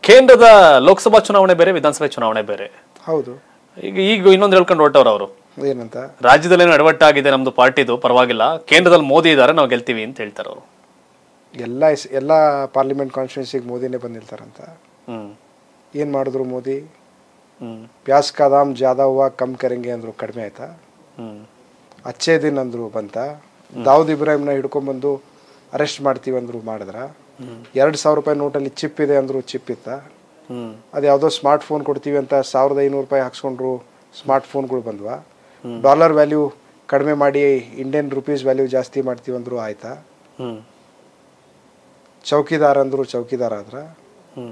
ಕೇಂದ್ರದ ಲೋಕಸಭಾ ಚುನಾವಣೆ ಬೇರೆ ವಿಧಾನಸಭೆ ಚುನಾವಣೆ ಬೇರೆ ಹೌದು ಈಗ ಈಗ ಇನ್ನೊಂದು ಹೇಳ್ಕೊಂಡು ಹೊರಟವ್ರು ಅವರು ಏನಂತ ರಾಜ್ಯದಲ್ಲಿ ಏನೋ ಎಡವಟ್ಟಾಗಿದೆ ನಮ್ದು ಪಾರ್ಟಿದು ಪರವಾಗಿಲ್ಲ ಕೇಂದ್ರದಲ್ಲಿ ಮೋದಿ ಇದ್ದಾರೆ ನಾವು ಗೆಲ್ತೀವಿ ಅಂತ ಹೇಳ್ತಾರೆ ಅವರು ಎಲ್ಲ ಇಸ್- ಎಲ್ಲ ಪಾರ್ಲಿಮೆಂಟ್ ಕಾನ್ಸ್ಟಿಟ್ಯೂನ್ಸಿಗೆ ಮೋದಿನೇ ಬಂದಿರ್ತಾರಂತ ಹ್ಮ್ ಏನು ಮಾಡಿದ್ರು ಮೋದಿ ಹ್ಮ್ ಪ್ಯಾಸ್ ಕಾ ದಾಮ್ ಜಾದಾ ಹೂವ ಕಮ್ ಕರೆಂಗೆ ಅಂದ್ರು ಕಡಿಮೆ ಆಯ್ತಾ ಹ್ಮ್ ಅಚ್ಚೇ ದಿನ್ ಅಂದ್ರು ಬಂತ ದಾವೂದ್ ಇಬ್ರಾಹಿಂನ ಹಿಡ್ಕೊಂಬಂದು ಅರೆಸ್ಟ್ ಮಾಡ್ತೀವಿ ಅಂದ್ರು ಮಾಡಿದ್ರ ಎರಡು ಸಾವಿರ ರೂಪಾಯಿ ನೋಟಲ್ಲಿ ಚಿಪ್ ಇದೆ ಅಂದ್ರು ಚಿಪ್ ಇತ್ತ ಹ್ಮ್ ಅದು ಯಾವುದೋ ಸ್ಮಾರ್ಟ್ ಫೋನ್ ಕೊಡ್ತೀವಿ ಅಂತ ಸಾವಿರದ ಐನೂರು ರೂಪಾಯಿ ಹಾಕ್ಸ್ಕೊಂಡ್ರು ಸ್ಮಾರ್ಟ್ ಫೋನ್ಗಳು ಬಂದ್ವಾ ಡಾಲರ್ ವ್ಯಾಲ್ಯೂ ಕಡಿಮೆ ಮಾಡಿ ಇಂಡಿಯನ್ ರುಪೀಸ್ ವ್ಯಾಲ್ಯೂ ಜಾಸ್ತಿ ಮಾಡ್ತೀವಿ ಅಂದ್ರು ಆಯ್ತಾ ಹ್ಮ್ ಚೌಕಿದಾರ ಅಂದ್ರು ಚೌಕಿದಾರ ಆದ್ರ ಹ್ಮ್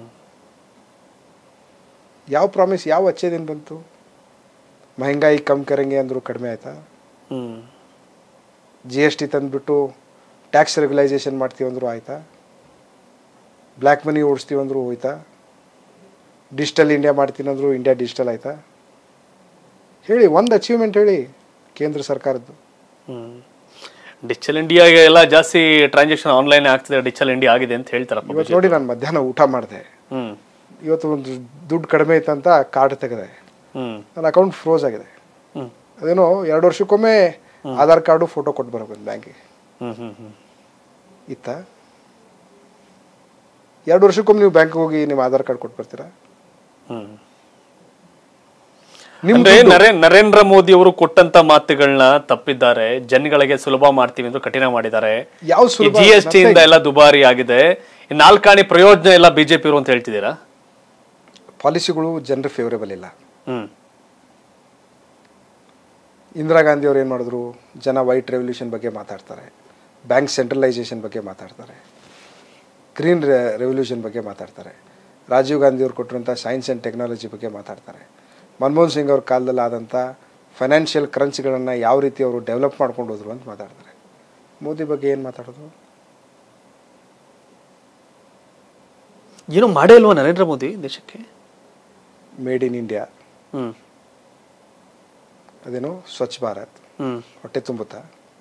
ಯಾವ ಪ್ರಾಮಿಸ್ ಯಾವ ಅಚ್ಚೇ ದಿನ ಬಂತು ಮಹಂಗಾಯಿ ಕಮ್ ಕರಂಗೆ ಅಂದ್ರು ಕಡಿಮೆ ಆಯ್ತಾ ಹ್ಮ್ ಜಿ ಎಸ್ ಟಿ ತಂದುಬಿಟ್ಟು ಟ್ಯಾಕ್ಸ್ ರೆಗ್ಯುಲೈಸೇಷನ್ ಮಾಡ್ತೀವಿ ಅಂದ್ರು ಆಯ್ತಾ ಬ್ಲ್ಯಾಕ್ ಮನಿ ಓಡಿಸ್ತೀವಿ ಅಂದ್ರು ಹೋಯ್ತಾ ಡಿಜಿಟಲ್ ಇಂಡಿಯಾ ಮಾಡ್ತೀನಿ ಅಂದ್ರು ಇಂಡಿಯಾ ಡಿಜಿಟಲ್ ಆಯ್ತಾ ಹೇಳಿ ಒಂದು ಅಚೀವ್ಮೆಂಟ್ ಹೇಳಿ ಕೇಂದ್ರ ಸರ್ಕಾರದ್ದು ಹ್ಮ್ ಡಿಜಿಟಲ್ ಇಂಡಿಯಾಗೆ ಎಲ್ಲ ಜಾಸ್ತಿ ಟ್ರಾನ್ಸಾಕ್ಷನ್ ಆನ್ಲೈನ್ ಆಗ್ತಿದೆ ಡಿಜಿಟಲ್ ಇಂಡಿಯಾ ಆಗಿದೆ ಅಂತ ಹೇಳ್ತಾರಪ್ಪ ಇವತ್ತು ನೋಡಿ ನಾನು ಮಧ್ಯಾಹ್ನ ಊಟ ಮಾಡಿದೆ ಹ್ಮ್ ಇವತ್ತು ಒಂದು ದುಡ್ಡು ಕಡಿಮೆ ಐತಂತ ಕಾರ್ಡ್ ತೆಗೆದೆ ಹ್ಮ್ ನನ್ನ ಅಕೌಂಟ್ ಫ್ರೋಸ್ ಆಗಿದೆ ಹ್ಮ್ ಅದೇನೋ ಎರಡು ವರ್ಷಕ್ಕೊಮ್ಮೆ ಆಧಾರ್ ಕಾರ್ಡು ಫೋಟೋ ಕೊಟ್ಟು ಬರಬೇಕು ಬ್ಯಾಂಕಿಗೆ ಹ್ಮ್ ಹ್ಮ್ ಹ್ಮ್ ಇತ್ತ ಎರಡು ವರ್ಷಕ್ಕೊಮ್ಮೆ ನೀವು ಬ್ಯಾಂಕ್ಗೆ ಹೋಗಿ ನಿಮ್ಮ ಆಧಾರ್ ಕಾರ್ಡ್ ಕೊಟ್ಟು ಬರ್ತೀರಾ ಹ್ಮ್ ನಿಮ್ ಅಂದ್ರೆ ನರೇ ನರೇಂದ್ರ ಮೋದಿ ಅವರು ಕೊಟ್ಟಂತ ಮಾತುಗಳನ್ನ ತಪ್ಪಿದ್ದಾರೆ ಜನಗಳಿಗೆ ಸುಲಭ ಮಾಡ್ತೀವಿ ಅಂತ ಕಠಿಣ ಮಾಡಿದ್ದಾರೆ ಯಾವ ಸುಲಭ ಜಿ ಎಸ್ ಟಿ ಇಂದ ಎಲ್ಲ ದುಬಾರಿ ಆಗಿದೆ ಈ ನಾಲ್ಕಾಣಿ ಪ್ರಯೋಜನ ಎಲ್ಲ ಬಿಜೆಪಿ ಇವರು ಅಂತ ಹೇಳ್ತಿದ್ದೀರಾ ಪಾಲಿಸಿಗಳು ಜನರ ಫೇವರೇಬಲ್ ಇಲ್ಲ ಹ್ಮ್ ಇಂದಿರಾ ಗಾಂಧಿ ಅವ್ರು ಏನು ಮಾಡಿದ್ರು ಜನ ವೈಟ್ ರೆವಲ್ಯೂಷನ್ ಬಗ್ಗೆ ಮಾತಾಡ್ತಾರೆ ಬ್ಯಾಂಕ್ ಸೆಂಟ್ರಲೈಸೇಷನ್ ಬಗ್ಗೆ ಮಾತಾಡ್ತಾರೆ ಗ್ರೀನ್ ರೆವಲ್ಯೂಷನ್ ಬಗ್ಗೆ ಮಾತಾಡ್ತಾರೆ ರಾಜೀವ್ ಗಾಂಧಿ ಅವ್ರು ಕೊಟ್ಟಿರುವಂಥ ಸೈನ್ಸ್ ಆ್ಯಂಡ್ ಟೆಕ್ನಾಲಜಿ ಬಗ್ಗೆ ಮಾತಾಡ್ತಾರೆ ಮನಮೋಹನ್ ಸಿಂಗ್ ಅವ್ರ ಕಾಲದಲ್ಲಿ ಆದಂಥ ಫೈನಾನ್ಷಿಯಲ್ ಕ್ರಂಚ್ಗಳನ್ನು ಯಾವ ರೀತಿ ಅವರು ಡೆವಲಪ್ ಮಾಡ್ಕೊಂಡು ಹೋದ್ರು ಅಂತ ಮಾತಾಡ್ತಾರೆ ಮೋದಿ ಬಗ್ಗೆ ಏನು ಮಾತಾಡೋದು ಏನು ಮಾಡೇ ಇಲ್ವಾ ನರೇಂದ್ರ ಮೋದಿ ದೇಶಕ್ಕೆ ಮೇಡ್ ಇನ್ ಇಂಡಿಯಾ ಹ್ಮ್ ಅದೇನು ಸ್ವಚ್ಛ ಭಾರತ್ ಹ್ಮ್ ಹೊಟ್ಟೆ ತುಂಬುತ್ತಾ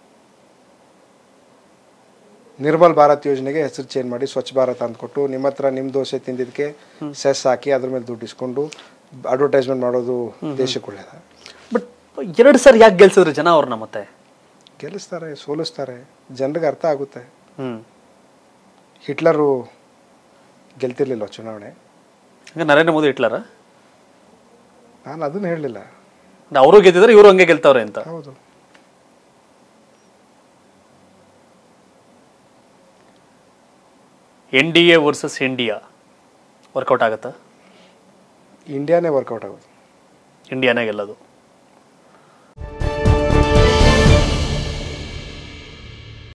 ನಿರ್ಮಲ್ ಭಾರತ್ ಯೋಜನೆಗೆ ಹೆಸರು ಚೇಂಜ್ ಮಾಡಿ ಸ್ವಚ್ಛ ಭಾರತ್ ಅಂದ್ಕೊಟ್ಟು ನಿಮ್ಮ ಹತ್ರ ನಿಮ್ಮ ದೋಸೆ ತಿಂದಿದ್ದಕ್ಕೆ ಸೆಸ್ ಹಾಕಿ ಅದ್ರ ಮೇಲೆ ದುಡ್ಡು ಇಸ್ಕೊಂಡು ಅಡ್ವರ್ಟೈಸ್ಮೆಂಟ್ ಮಾಡೋದು ದೇಶಕ್ಕೆ ಒಳ್ಳೇದ ಬಟ್ ಎರಡು ಸರಿ ಯಾಕೆ ಗೆಲ್ಸಿದ್ರು ಜನ ಅವ್ರನ್ನ ಮತ್ತೆ ಗೆಲ್ಲಿಸ್ತಾರೆ ಸೋಲಿಸ್ತಾರೆ ಜನರಿಗೆ ಅರ್ಥ ಆಗುತ್ತೆ ಹ್ಮ್ ಹಿಟ್ಲರು ಗೆಲ್ತಿರ್ಲಿಲ್ಲ ಚುನಾವಣೆ ಹಂಗ ನರೇಂದ್ರ ಮೋದಿ ಇಟ್ಲಾರ ನಾನು ಅದನ್ನು ಹೇಳಲಿಲ್ಲ ಅವರು ಗೆದ್ದಿದ್ರೆ ಇವರು ಹಂಗೆ ಗೆಲ್ತವ್ರೆ ಅಂತ ಹೌದು N D A versus India work out ಆಗತ್ತಾ ಇಂಡಿಯಾನೇ ವರ್ಕೌಟ್ ಆಗೋದು ಇಂಡಿಯಾನೇ ಗೆಲ್ಲೋದು